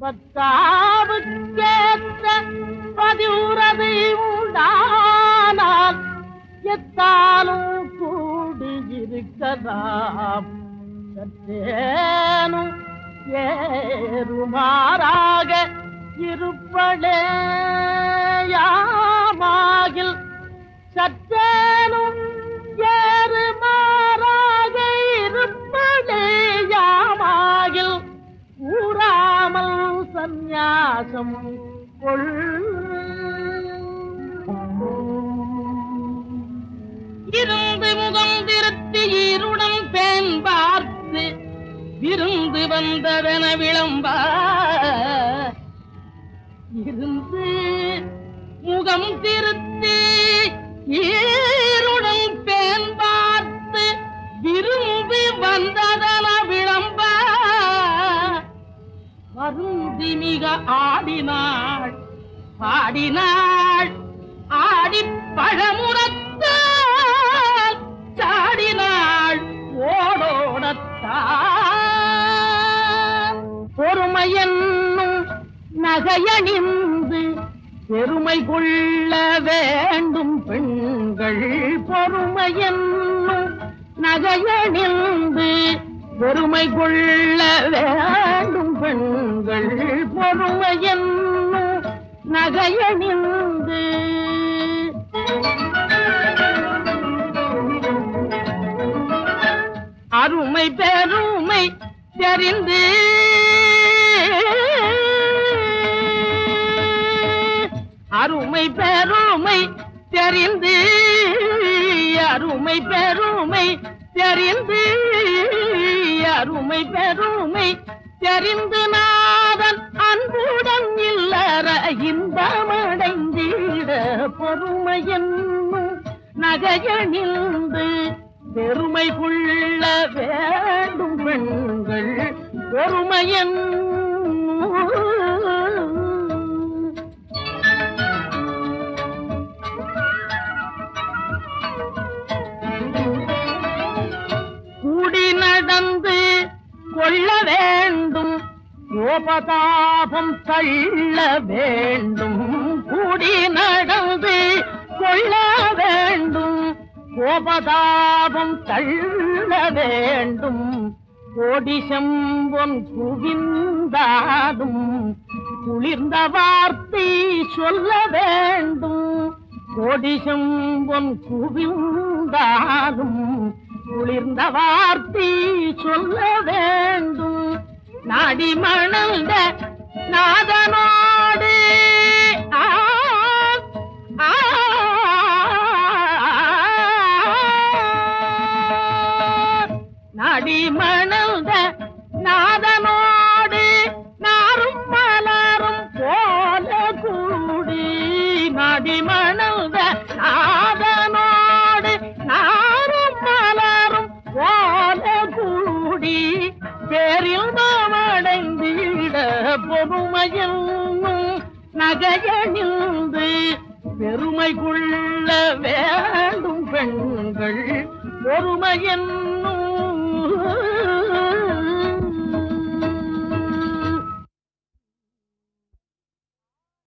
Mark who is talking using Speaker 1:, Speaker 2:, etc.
Speaker 1: பத்தாவுக்கேற்ற பதிவுறது உண்டானால் எத்தாலும் கூடியிருக்கலாம் சற்றேனும் ஏறுமாறாக இருப்படே யாமாகில் சற்றேனும் ஏறுமாறாக இருப்படே யாமாகில் ஊராமல் சந்நியாசம் கொள் இருந்து முகம் திருத்தி ஈருடன் பேன் பார்த்து விருந்து வந்ததென விளம்ப இருந்து முகம் திருத்தி ஈருடன் பேன் பார்த்து விருந்து வந்ததென விளம்ப வருந்தி மிக ஆடினாள் பாடினாள் ஆடி பழமுறத்தால் சாடினாள் ஓடோடத்தான் பொறுமை என்னும் நகையணிந்து பெருமை கொள்ள வேண்டும் பெண்கள் பொறுமை என்னும் நகையணிந்து பெருமை கொள்ள வேண்டும் பெண்கள் பொறுமை என்னும் நகையணிந்து அருமை பெருமை தெரிந்து அருமை பெருமை தெரிந்து அருமை பெருமை தெரிந்து அருமை பெருமை தெரிந்து நாதன் அன்புடன் இல்லற இன்பமடைந்திட பொறுமை என்னும் நகையணிந்து பெருமை கொள்ள வேண்டும் பெண்கள் பொறுமையன் கூடி நடந்து கொள்ள வேண்டும் கோபதாபம் தள்ள வேண்டும் கூடி நடந்து கொள்ள வேண்டும் கோபதாபம் தள்ள வேண்டும் கோடி செம்பொன் குவிந்தாடும் குளிர்ந்த வார்த்தை சொல்ல வேண்டும் கோடி செம்பொன் குவிந்தாடும் குளிர்ந்த வார்த்தை சொல்ல வேண்டும் நாடி மணந்த நாதனோடு ஆ, ஆ, நாடி மணந்த நாதனோடு நாரும் மலரும் போல கூடி நாடி மணந்த நாதனோடு நாரும் மலரும் போல கூடி பேரில் மாமடைந்திட பொறுமையென்னும் நகையணிந்து பெருமை கொள்ள வேண்டும் பெண்கள் பொறுமையென்னும்